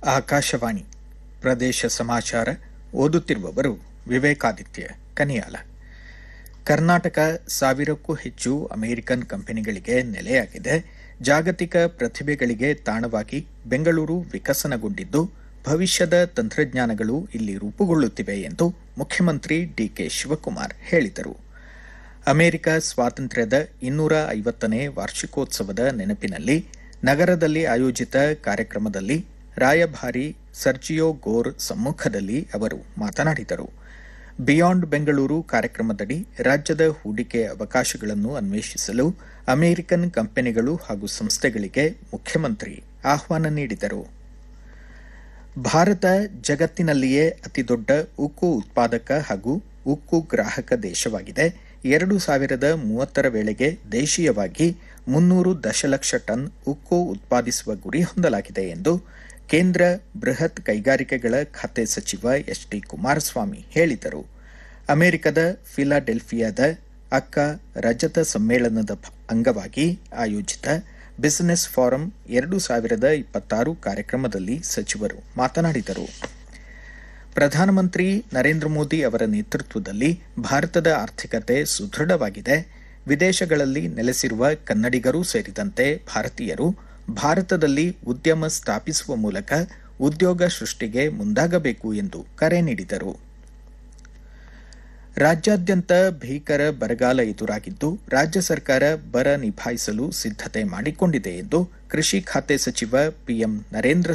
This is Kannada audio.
ಆಕಾಶವಾಣಿ ಪ್ರದೇಶ ಸಮಾಚಾರ ಓದುತ್ತಿರುವವರು ವಿವೇಕಾದಿತ್ಯ ಕನಿಯಾಲ ಕರ್ನಾಟಕ ಸಾವಿರಕ್ಕೂ ಹೆಚ್ಚು ಅಮೆರಿಕನ್ ಕಂಪನಿಗಳಿಗೆ ನೆಲೆಯಾಗಿದೆ ಜಾಗತಿಕ ಪ್ರತಿಭೆಗಳಿಗೆ ತಾಣವಾಗಿ ಬೆಂಗಳೂರು ವಿಕಸನಗೊಂಡಿದ್ದು ಭವಿಷ್ಯದ ತಂತ್ರಜ್ಞಾನಗಳು ಇಲ್ಲಿ ರೂಪುಗೊಳ್ಳುತ್ತಿವೆ ಎಂದು ಮುಖ್ಯಮಂತ್ರಿ ಡಿಕೆ ಶಿವಕುಮಾರ್ ಹೇಳಿದರು ಅಮೆರಿಕ ಸ್ವಾತಂತ್ರ್ಯದ ಇನ್ನೂರ ಐವತ್ತನೇ ವಾರ್ಷಿಕೋತ್ಸವದ ನೆನಪಿನಲ್ಲಿ ನಗರದಲ್ಲಿ ಆಯೋಜಿತ ಕಾರ್ಯಕ್ರಮದಲ್ಲಿ ರಾಯಭಾರಿ ಸರ್ಜಿಯೋ ಗೋರ್ ಸಮ್ಮುಖದಲ್ಲಿ ಅವರು ಮಾತನಾಡಿದರು ಬಿಯಾಂಡ್ ಬೆಂಗಳೂರು ಕಾರ್ಯಕ್ರಮದಡಿ ರಾಜ್ಯದ ಹೂಡಿಕೆ ಅವಕಾಶಗಳನ್ನು ಅನ್ವೇಷಿಸಲು ಅಮೆರಿಕನ್ ಕಂಪನಿಗಳು ಹಾಗೂ ಸಂಸ್ಥೆಗಳಿಗೆ ಮುಖ್ಯಮಂತ್ರಿ ಆಹ್ವಾನ ನೀಡಿದರು ಭಾರತ ಜಗತ್ತಿನಲ್ಲಿಯೇ ಅತಿದೊಡ್ಡ ಉಕ್ಕು ಉತ್ಪಾದಕ ಹಾಗೂ ಉಕ್ಕು ಗ್ರಾಹಕ ದೇಶವಾಗಿದೆ ಎರಡು ಸಾವಿರದ ಮೂವತ್ತರ ವೇಳೆಗೆ ದೇಶೀಯವಾಗಿ ಮುನ್ನೂರು ದಶಲಕ್ಷ ಟನ್ ಉಕ್ಕು ಉತ್ಪಾದಿಸುವ ಗುರಿ ಹೊಂದಲಾಗಿದೆ ಎಂದು ಕೇಂದ್ರ ಬೃಹತ್ ಕೈಗಾರಿಕೆಗಳ ಖಾತೆ ಸಚಿವ ಎಚ್ ಡಿ ಕುಮಾರಸ್ವಾಮಿ ಹೇಳಿದರು ಅಮೆರಿಕದ ಫಿಲಾಡೆಲ್ಫಿಯಾದ ಅಕ್ಕ ರಜತ ಸಮ್ಮೇಳನದ ಅಂಗವಾಗಿ ಆಯೋಜಿತ ಬಿಸಿನೆಸ್ ಫಾರಂ ಎರಡು ಸಾವಿರದ ಇಪ್ಪತ್ತಾರು ಕಾರ್ಯಕ್ರಮದಲ್ಲಿ ಸಚಿವರು ಮಾತನಾಡಿದರು ಪ್ರಧಾನಮಂತ್ರಿ ನರೇಂದ್ರ ಮೋದಿ ಅವರ ನೇತೃತ್ವದಲ್ಲಿ ಭಾರತದ ಆರ್ಥಿಕತೆ ಸುದೃಢವಾಗಿದೆ ವಿದೇಶಗಳಲ್ಲಿ ನೆಲೆಸಿರುವ ಕನ್ನಡಿಗರೂ ಸೇರಿದಂತೆ ಭಾರತೀಯರು ಭಾರತದಲ್ಲಿ ಉದ್ಯಮ ಸ್ಥಾಪಿಸುವ ಮೂಲಕ ಉದ್ಯೋಗ ಸೃಷ್ಟಿಗೆ ಮುಂದಾಗಬೇಕು ಎಂದು ಕರೆ ನೀಡಿದರು ರಾಜ್ಯಾದ್ಯಂತ ಭೀಕರ ಬರಗಾಲ ಎದುರಾಗಿದ್ದು ರಾಜ್ಯ ಸರ್ಕಾರ ಬರ ನಿಭಾಯಿಸಲು ಸಿದ್ದತೆ ಮಾಡಿಕೊಂಡಿದೆ ಎಂದು ಕೃಷಿ ಖಾತೆ ಸಚಿವ ಪಿಎಂ ನರೇಂದ್ರ